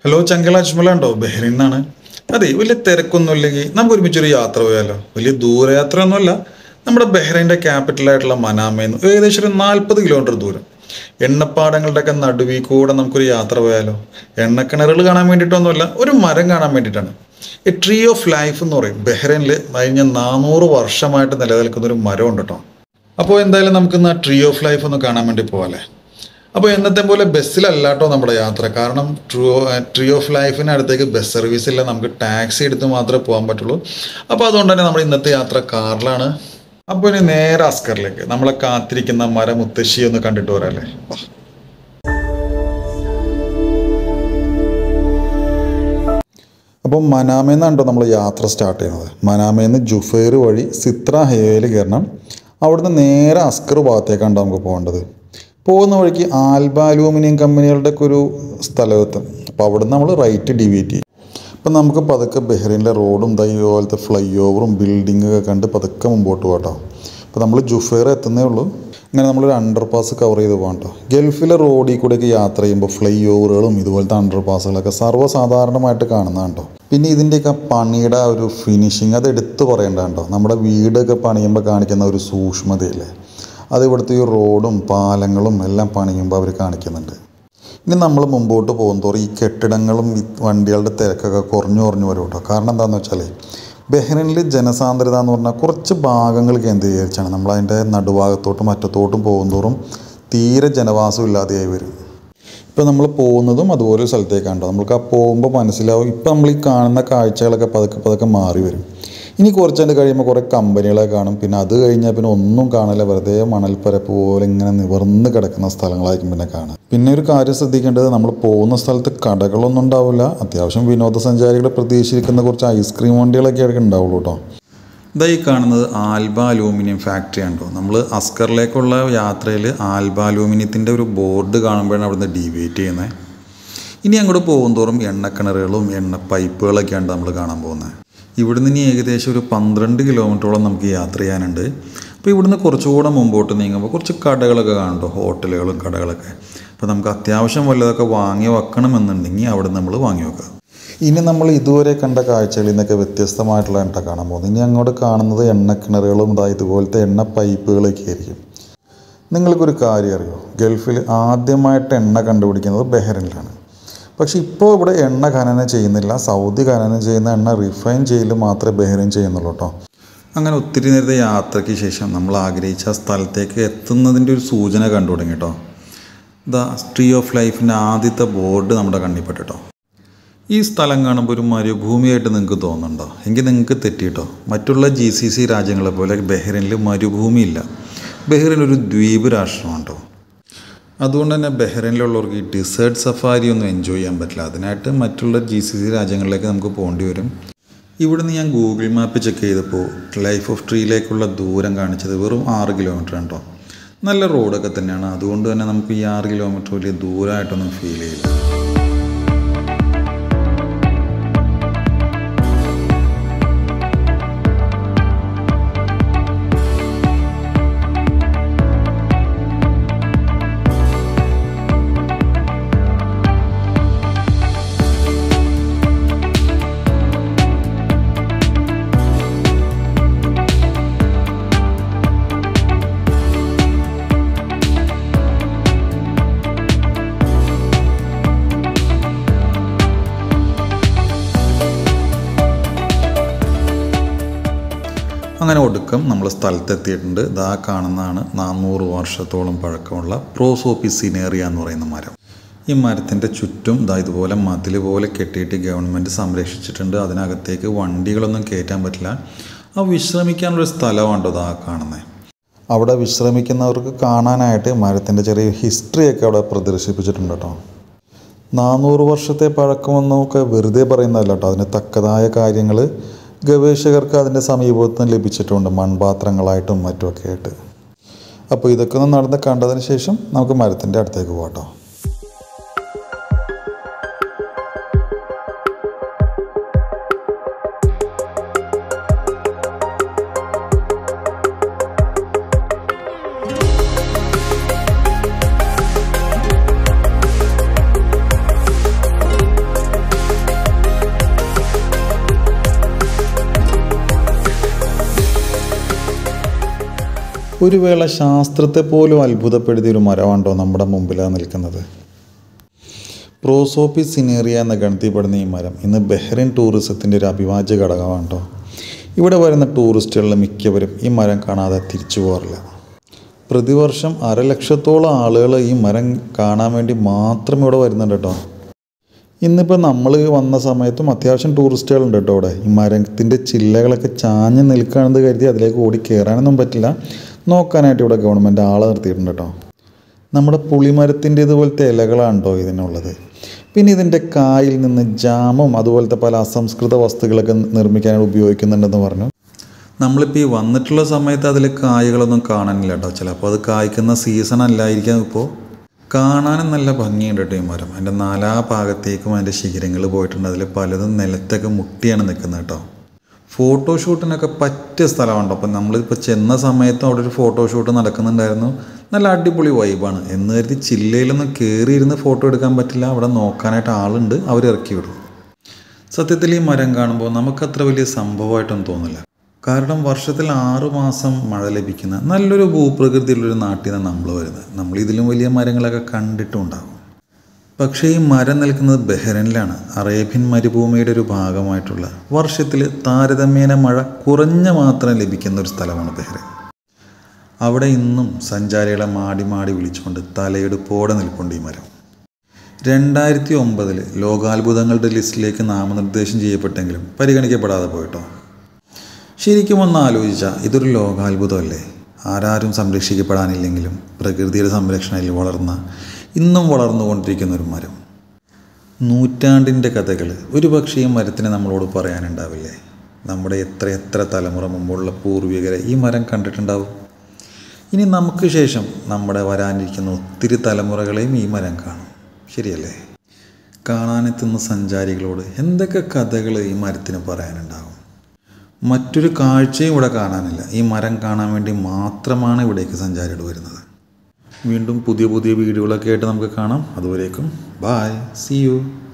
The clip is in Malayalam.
ഹലോ ചങ്കല അജ്മല ഉണ്ടോ ബഹ്റിൻ നിന്നാണ് അതെ വലിയ തിരക്കൊന്നും ഇല്ലെങ്കിൽ നമുക്ക് ഒരുമിച്ചൊരു യാത്ര പോയാലോ വലിയ ദൂരയാത്ര ഒന്നുമല്ല നമ്മുടെ ബഹ്റൈൻ്റെ ക്യാപിറ്റലായിട്ടുള്ള മനാമേന്ന് ഏകദേശം ഒരു നാൽപ്പത് കിലോമീറ്റർ ദൂരം എണ്ണപ്പാടങ്ങളുടെ ഒക്കെ നടുവിൽ കൂടെ നമുക്കൊരു യാത്ര പോയാലോ എണ്ണക്കിണറുകൾ കാണാൻ വേണ്ടിയിട്ടൊന്നുമല്ല ഒരു മരം കാണാൻ വേണ്ടിയിട്ടാണ് ഈ ട്രീ ഓഫ് ലൈഫ് എന്ന് പറയും ബഹ്റൈനിൽ കഴിഞ്ഞ നാനൂറ് വർഷമായിട്ട് നിലനിൽക്കുന്ന ഒരു മരം ഉണ്ട് കേട്ടോ അപ്പോൾ എന്തായാലും നമുക്കിന്ന് ആ ട്രീ ഓഫ് ലൈഫ് ഒന്ന് കാണാൻ വേണ്ടി പോകാല്ലേ അപ്പോൾ എന്നത്തെ പോലെ ബസ്സിലല്ല കേട്ടോ നമ്മുടെ യാത്ര കാരണം ട്രൂ ട്രീ ഓഫ് ലൈഫിന് അടുത്തേക്ക് ബസ് സർവീസ് ഇല്ല നമുക്ക് ടാക്സി എടുത്ത് മാത്രമേ പോകാൻ പറ്റുള്ളൂ അപ്പോൾ അതുകൊണ്ട് തന്നെ നമ്മുടെ ഇന്നത്തെ യാത്ര കാറിലാണ് അപ്പോൾ ഇനി നേരെ അസ്കറിലേക്ക് നമ്മളെ കാത്തിരിക്കുന്ന മരം മുത്തശ്ശി ഒന്ന് കണ്ടിട്ട് വരാല്ലേ വാ. അപ്പം മനാമേന്നാണ് നമ്മൾ യാത്ര സ്റ്റാർട്ട് ചെയ്യുന്നത് മനാമേന്ന് ജുഫൈർ വഴി സിത്ര ഹൈവേയിൽ കയറണം അവിടുന്ന് നേരെ അസ്കർ ഭാഗത്തേക്കാണ് നമുക്ക് പോകേണ്ടത് പോകുന്ന വഴിക്ക് ആൽബ അലൂമിനിയം കമ്പനികളുടെ ഒക്കെ ഒരു സ്ഥലമെത്തും അപ്പോൾ അവിടുന്ന് നമ്മൾ റൈറ്റ് ഡിവൈറ്റ് ചെയ്യും അപ്പം നമുക്ക് പതുക്കെ ബഹ്റൈനിലെ റോഡും ദൈ പോലത്തെ ഫ്ലൈ ഓവറും ബിൽഡിങ്ങൊക്കെ കണ്ട് പതുക്കെ മുമ്പോട്ട് പോകട്ടോ അപ്പോൾ നമ്മൾ ജുഫൈർ എത്തുന്നേ ഉള്ളൂ ഇങ്ങനെ നമ്മളൊരു അണ്ടർ പാസ് കവർ ചെയ്ത് പോകാം കേട്ടോ ഗൾഫിലെ റോഡിൽ കൂടെയൊക്കെ യാത്ര ചെയ്യുമ്പോൾ ഫ്ലൈ ഓവറുകളും ഇതുപോലത്തെ അണ്ടർ പാസുകളൊക്കെ സർവ്വസാധാരണമായിട്ട് കാണുന്നതാണ് കേട്ടോ പിന്നെ ഇതിൻ്റെയൊക്കെ പണിയുടെ ആ ഒരു ഫിനിഷിങ് അത് എടുത്തു പറയേണ്ട കേട്ടോ നമ്മുടെ വീടൊക്കെ പണിയുമ്പോൾ കാണിക്കുന്ന ഒരു സൂക്ഷ്മതയില്ലേ അത് ഇവിടുത്തെ ഈ റോഡും പാലങ്ങളും എല്ലാം പണിയുമ്പോൾ അവർ കാണിക്കുന്നുണ്ട് ഇനി നമ്മൾ മുമ്പോട്ട് പോകുന്തോറും ഈ കെട്ടിടങ്ങളും ഈ വണ്ടികളുടെ തിരക്കൊക്കെ കുറഞ്ഞു കുറഞ്ഞു വരും കേട്ടോ കാരണം എന്താണെന്ന് വെച്ചാൽ ബഹ്റൈനിൽ ജനസാന്ദ്രത എന്ന് പറഞ്ഞാൽ കുറച്ച് ഭാഗങ്ങൾ കേന്ദ്രീകരിച്ചാണ് നമ്മൾ അതിൻ്റെ നടുഭാഗത്തോട്ടും അറ്റത്തോട്ടും പോകുന്തോറും തീരെ ജനവാസം ഇല്ലാതെയായി വരും ഇപ്പോൾ നമ്മൾ പോകുന്നതും അതുപോലെ ഒരു സ്ഥലത്തേക്കാണ് കേട്ടോ നമുക്ക് ആ പോകുമ്പോൾ മനസ്സിലാവും ഇപ്പം നമ്മൾ ഈ കാണുന്ന കാഴ്ചകളൊക്കെ പതുക്കെ പതുക്കെ മാറി വരും ഇനി കുറച്ചുകൊണ്ട് കഴിയുമ്പോൾ കുറേ കമ്പനികളെ കാണും പിന്നെ അത് കഴിഞ്ഞാൽ പിന്നെ ഒന്നും കാണില്ല വെറുതെ മണൽപ്പരപ്പ് പോലെ ഇങ്ങനെ നിവർന്ന് കിടക്കുന്ന സ്ഥലങ്ങളായിരിക്കും പിന്നെ കാണാം പിന്നെ ഒരു കാര്യം ശ്രദ്ധിക്കേണ്ടത് നമ്മൾ പോകുന്ന സ്ഥലത്ത് കടകളൊന്നും ഉണ്ടാവില്ല അത്യാവശ്യം വിനോദസഞ്ചാരികളെ പ്രതീക്ഷിച്ചിരിക്കുന്ന കുറച്ച് ഐസ്ക്രീം വണ്ടികളൊക്കെ ആയിരിക്കും ഉണ്ടാവുള്ളൂ കേട്ടോ ഇതാ ഈ കാണുന്നത് ആൽബ അലൂമിനിയം ഫാക്ടറി ഉണ്ടോ നമ്മൾ അസ്കറിലേക്കുള്ള യാത്രയിൽ ആൽബ അലൂമിനിയത്തിൻ്റെ ഒരു ബോർഡ് കാണുമ്പോഴാണ് അവിടുന്ന് ഡീവിയേറ്റ് ചെയ്യുന്നത് ഇനി അങ്ങോട്ട് പോകുന്തോറും എണ്ണക്കിണറുകളും എണ്ണ പൈപ്പുകളൊക്കെയാണ് നമ്മൾ കാണാൻ പോകുന്നത് ഇവിടുന്ന് ഇനി ഏകദേശം ഒരു പന്ത്രണ്ട് കിലോമീറ്ററോളം നമുക്ക് യാത്ര ചെയ്യാനുണ്ട് അപ്പോൾ ഇവിടുന്ന് കുറച്ചുകൂടെ മുമ്പോട്ട് നീങ്ങുമ്പോൾ കുറച്ച് കടകളൊക്കെ കാണുന്നുണ്ടോ ഹോട്ടലുകളും കടകളൊക്കെ അപ്പോൾ നമുക്ക് അത്യാവശ്യം വല്ലതൊക്കെ വാങ്ങി വെക്കണമെന്നുണ്ടെങ്കിൽ അവിടെ നമ്മൾ വാങ്ങി വെക്കുക ഇനി നമ്മൾ ഇതുവരെ കണ്ട കാഴ്ചകളിൽ നിന്നൊക്കെ വ്യത്യസ്തമായിട്ടുള്ള എണ്ണ കാണാൻ പോകുന്നത് ഇനി അങ്ങോട്ട് കാണുന്നത് എണ്ണക്കിണറുകളും ഇതാ ഇതുപോലത്തെ എണ്ണ പൈപ്പുകളൊക്കെ ആയിരിക്കും നിങ്ങൾക്കൊരു കാര്യം അറിയോ ഗൾഫിൽ ആദ്യമായിട്ട് എണ്ണ കണ്ടുപിടിക്കുന്നത് ബഹ്റിനിലാണ് പക്ഷേ ഇപ്പോൾ ഇവിടെ എണ്ണ ഖനനം ചെയ്യുന്നില്ല സൗദി ഖനനം ചെയ്യുന്ന എണ്ണ റിഫൈൻ ചെയ്യൽ മാത്രമേ ബഹ്റിൻ ചെയ്യുന്നുള്ളൂ കേട്ടോ അങ്ങനെ ഒത്തിരി നേരത്തെ യാത്രയ്ക്ക് ശേഷം നമ്മൾ ആഗ്രഹിച്ച ആ സ്ഥലത്തേക്ക് എത്തുന്നതിൻ്റെ ഒരു സൂചന കണ്ടു തുടങ്ങി കേട്ടോ ദ ട്രീ ഓഫ് ലൈഫിൻ്റെ ആദ്യത്തെ ബോർഡ് നമ്മുടെ കണ്ണിൽപ്പെട്ടു കേട്ടോ ഈ സ്ഥലം കാണുമ്പോൾ ഒരു മരുഭൂമിയായിട്ട് നിങ്ങൾക്ക് തോന്നുന്നുണ്ടോ എങ്കിൽ നിങ്ങൾക്ക് തെറ്റിയിട്ടോ മറ്റുള്ള ജി സി സി രാജ്യങ്ങളെ പോലെ ബഹ്റിനിൽ മരുഭൂമിയില്ല ബഹ്റിൻ ഒരു ദ്വീപ് രാഷ്ട്രമാണ് കേട്ടോ അതുകൊണ്ട് തന്നെ ബഹ്റൈനിലുള്ളവർക്ക് ഈ ഡിസേർട്ട് സഫാരി ഒന്നും എൻജോയ് ചെയ്യാൻ പറ്റില്ല അതിനായിട്ട് മറ്റുള്ള ജി സി സി രാജ്യങ്ങളിലേക്ക് നമുക്ക് പോകേണ്ടി വരും ഇവിടുന്ന് ഞാൻ ഗൂഗിൾ മാപ്പ് ചെക്ക് ചെയ്തപ്പോൾ ലൈഫ് ഓഫ് ട്രീയിലേക്കുള്ള ദൂരം കാണിച്ചത് വെറും ആറ് കിലോമീറ്റർ കേട്ടോ നല്ല റോഡൊക്കെ തന്നെയാണ് അതുകൊണ്ട് തന്നെ നമുക്ക് ഈ ആറ് കിലോമീറ്റർ വലിയ ദൂരമായിട്ടൊന്നും ഫീൽ ചെയ്യില്ല അങ്ങനെ ഒടുക്കം നമ്മൾ സ്ഥലത്തെത്തിയിട്ടുണ്ട് ഇതാ കാണുന്നതാണ് നാനൂറ് വർഷത്തോളം പഴക്കമുള്ള പ്രോസോപ്പിസിനേറിയ എന്ന് പറയുന്ന മരം ഈ മരത്തിൻ്റെ ചുറ്റും ഇതാ ഇതുപോലെ മതിൽ പോലെ കെട്ടിയിട്ട് ഗവൺമെൻറ് സംരക്ഷിച്ചിട്ടുണ്ട് അതിനകത്തേക്ക് വണ്ടികളൊന്നും കയറ്റാൻ പറ്റില്ല ആ വിശ്രമിക്കാനുള്ളൊരു സ്ഥലമാണ്ടോ ഇതാ കാണുന്നത് അവിടെ വിശ്രമിക്കുന്നവർക്ക് കാണാനായിട്ട് മരത്തിൻ്റെ ചെറിയ ഹിസ്റ്ററിയൊക്കെ അവിടെ പ്രദർശിപ്പിച്ചിട്ടുണ്ട് കേട്ടോ നാനൂറ് വർഷത്തെ പഴക്കമൊന്നൊക്കെ വെറുതെ പറയുന്നതല്ല കേട്ടോ അതിന് തക്കതായ കാര്യങ്ങൾ ഗവേഷകർക്ക് അതിൻ്റെ സമീപത്തും ലഭിച്ചിട്ടുണ്ട് മൺപാത്രങ്ങളായിട്ടും മറ്റുമൊക്കെ ആയിട്ട് അപ്പോൾ ഇതൊക്കെ ഒന്ന് നടന്ന് കണ്ടതിന് ശേഷം നമുക്ക് മരത്തിൻ്റെ അടുത്തേക്ക് പോകാട്ടോ ഒരു വേള ശാസ്ത്രത്തെ പോലും അത്ഭുതപ്പെടുത്തിയ ഒരു മരമാണ്ടോ നമ്മുടെ മുമ്പിലാണ് നിൽക്കുന്നത് പ്രോസോപ്പിസ് സിനേറിയ എന്ന ഗണത്തിൽപ്പെടുന്ന ഈ മരം ഇന്ന് ബഹ്റിൻ ടൂറിസത്തിൻ്റെ ഒരു അവിഭാജ്യ ഘടകമാണ്ടോ ഇവിടെ വരുന്ന ടൂറിസ്റ്റുകളിൽ മിക്കവരും ഈ മരം കാണാതെ തിരിച്ചു പോകാറില്ല പ്രതിവർഷം അരലക്ഷത്തോളം ആളുകൾ ഈ മരം കാണാൻ വേണ്ടി മാത്രം ഇവിടെ വരുന്നുണ്ട് കേട്ടോ ഇന്നിപ്പോൾ നമ്മൾ വന്ന സമയത്തും അത്യാവശ്യം ടൂറിസ്റ്റുകളുണ്ട് കേട്ടോ ഇവിടെ ഈ മരത്തിൻ്റെ ചില്ലകളൊക്കെ ചാഞ്ഞ് നിൽക്കുകയാണെന്ന് കരുതി അതിലേക്ക് ഓടി കയറാനൊന്നും പറ്റില്ല നോക്കാനായിട്ട് ഇവിടെ ഗവൺമെൻറ് ആളെ നിർത്തിയിട്ടുണ്ട് കേട്ടോ നമ്മുടെ പുളിമരത്തിൻ്റെ ഇതുപോലത്തെ ഇലകളാണ് കേട്ടോ ഇതിനുള്ളത് പിന്നെ ഇതിൻ്റെ കായിൽ നിന്ന് ജാമും അതുപോലത്തെ പല അസംസ്കൃത വസ്തുക്കളൊക്കെ നിർമ്മിക്കാനായിട്ട് ഉപയോഗിക്കുന്നുണ്ടെന്ന് പറഞ്ഞു നമ്മളിപ്പോൾ ഈ വന്നിട്ടുള്ള സമയത്ത് അതിൽ കായകളൊന്നും കാണാനില്ല കേട്ടോ ചിലപ്പോൾ അത് കായ്ക്കുന്ന സീസൺ അല്ലായിരിക്കാം ഇപ്പോൾ കാണാനും നല്ല ഭംഗിയുണ്ട് കേട്ടോ ഈ മരം അതിൻ്റെ നാലാ ഭാഗത്തേക്കും അതിൻ്റെ ശിഖരങ്ങൾ പോയിട്ടുണ്ട് അതിൽ പലതും നിലത്തൊക്കെ മുട്ടിയാണ് നിൽക്കുന്നത് കേട്ടോ ഫോട്ടോഷൂട്ടിനൊക്കെ പറ്റിയ സ്ഥലമുണ്ട് അപ്പം നമ്മളിപ്പോൾ ചെന്ന സമയത്ത് അവിടെ ഒരു ഫോട്ടോഷൂട്ട് നടക്കുന്നുണ്ടായിരുന്നു നല്ല അടിപൊളി വൈബാണ് എന്ന് കരുതി ചില്ലയിലൊന്നും കയറിയിരുന്ന് ഫോട്ടോ എടുക്കാൻ പറ്റില്ല അവിടെ നോക്കാനായിട്ട് ആളുണ്ട് അവർ ഇറക്കി വിടും സത്യത്തിൽ ഈ മരം കാണുമ്പോൾ നമുക്കത്ര വലിയ സംഭവമായിട്ടൊന്നും തോന്നില്ല കാരണം വർഷത്തിൽ ആറു മാസം മഴ ലഭിക്കുന്ന നല്ലൊരു ഭൂപ്രകൃതിയുള്ളൊരു നാട്ടിൽ നിന്ന് നമ്മൾ വരുന്നത് നമ്മൾ ഇതിലും വലിയ മരങ്ങളൊക്കെ കണ്ടിട്ടുണ്ടാകും പക്ഷേ ഈ മരം നിൽക്കുന്നത് ബഹ്റൈനിലാണ് അറേബ്യൻ മരുഭൂമിയുടെ ഒരു ഭാഗമായിട്ടുള്ള വർഷത്തിൽ താരതമ്യേന മഴ കുറഞ്ഞ മാത്രം ലഭിക്കുന്ന ഒരു സ്ഥലമാണ് ബഹ്റൈൻ അവിടെ ഇന്നും സഞ്ചാരികളെ മാടി മാടി വിളിച്ചുകൊണ്ട് തലയെടുപ്പോടെ നിൽപ്പുണ്ട് ഈ മരം രണ്ടായിരത്തി ഒമ്പതിൽ ലോകാത്ഭുതങ്ങളുടെ ലിസ്റ്റിലേക്ക് നാമനിർദ്ദേശം ചെയ്യപ്പെട്ടെങ്കിലും പരിഗണിക്കപ്പെടാതെ പോയിട്ടോ ശരിക്കും ഒന്ന് ആലോചിച്ചാൽ ഇതൊരു ലോകാത്ഭുതമല്ലേ ആരാരും സംരക്ഷിക്കപ്പെടാനില്ലെങ്കിലും പ്രകൃതിയുടെ സംരക്ഷണയിൽ വളർന്ന ഇന്നും വളർന്നുകൊണ്ടിരിക്കുന്ന ഒരു മരം നൂറ്റാണ്ടിൻ്റെ കഥകൾ ഒരു പക്ഷേ ഈ മരത്തിന് നമ്മളോട് പറയാനുണ്ടാവില്ലേ നമ്മുടെ എത്ര എത്ര തലമുറ മുമ്പുള്ള പൂർവികരെ ഈ മരം കണ്ടിട്ടുണ്ടാവും ഇനി നമുക്ക് ശേഷം നമ്മുടെ വരാനിരിക്കുന്ന ഒത്തിരി തലമുറകളെയും ഈ മരം കാണും ശരിയല്ലേ കാണാനെത്തുന്ന സഞ്ചാരികളോട് എന്തൊക്കെ കഥകൾ ഈ മരത്തിന് പറയാനുണ്ടാവും മറ്റൊരു കാഴ്ചയും ഇവിടെ കാണാനില്ല ഈ മരം കാണാൻ വേണ്ടി മാത്രമാണ് ഇവിടേക്ക് സഞ്ചാരികൾ വരുന്നത് വീണ്ടും പുതിയ പുതിയ വീഡിയോകളൊക്കെ ആയിട്ട് നമുക്ക് കാണാം അതുവരേക്കും ബായ് സി യു